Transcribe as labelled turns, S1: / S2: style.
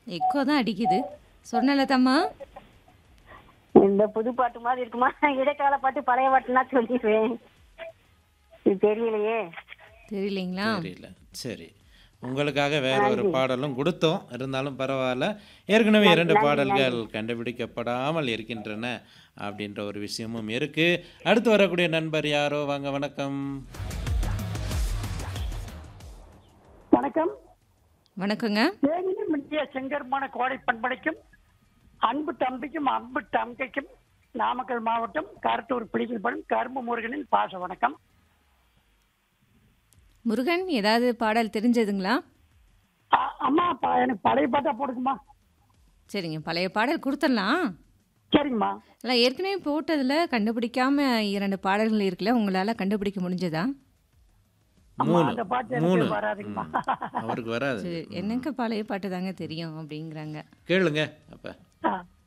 S1: Echo தான் அடிக்குது சொன்னல தம்மா
S2: இந்த புது பாட்டு மாதிரி இருக்குமா இடைக்கால பாட்டு பழைய பாட்டுனா சொல்லிடுவேன் இது தெரியலையே
S1: தெரியலைங்களா
S3: தெரியல சரி உங்களுக்காக வேற ஒரு பாடலும் கொடுத்தோம் இருந்தாலும் பரவாயில்ல ஏற்கனவே இரண்டு பாடல்கள் கண்டுபிடிக்கப்படாமல் இருக்கின்றன அப்படின்ற ஒரு விஷயமும் இருக்கு அடுத்து வரக்கூடிய நண்பர் யாரோ வாங்க வணக்கம்
S4: வணக்கம்
S1: வணக்கங்க
S4: தேனியில் முந்திய செங்கருமான கோடை பண்படைக்கும் அன்பு தம்பிக்கும் அன்பு தங்கைக்கும் நாமக்கல் மாவட்டம் கருத்தூர் பிடிக்கப்படும் கரும்பு முருகனின் பாச வணக்கம்
S1: முருகன் ஏதாவது பாடல் தெரிஞ்சதுங்களா
S4: அ- அம்மா ப- எனக்கு பழைய பாட்டா போடுக்குமா
S1: சரிங்க பழைய பாடல் கொடுத்துடலாம்
S4: சரிங்கம்மா
S1: இல்லை ஏற்கனவே போட்டதில் கண்டுபிடிக்காம இரண்டு பாடல்கள் இருக்குல்ல உங்களால் கண்டுபிடிக்க முடிஞ்சதா
S4: அம்மா
S3: மூணு
S4: அந்த பாட்டு
S3: மூணு
S4: எனக்கு வராதுங்கம்மா
S3: ம். அவருக்கு வராது
S1: சரி எனக்கு பழைய பாட்டு தாங்க தெரியும் அப்படிங்கிறாங்க
S3: கேளுங்க அப்ப
S4: ஆ.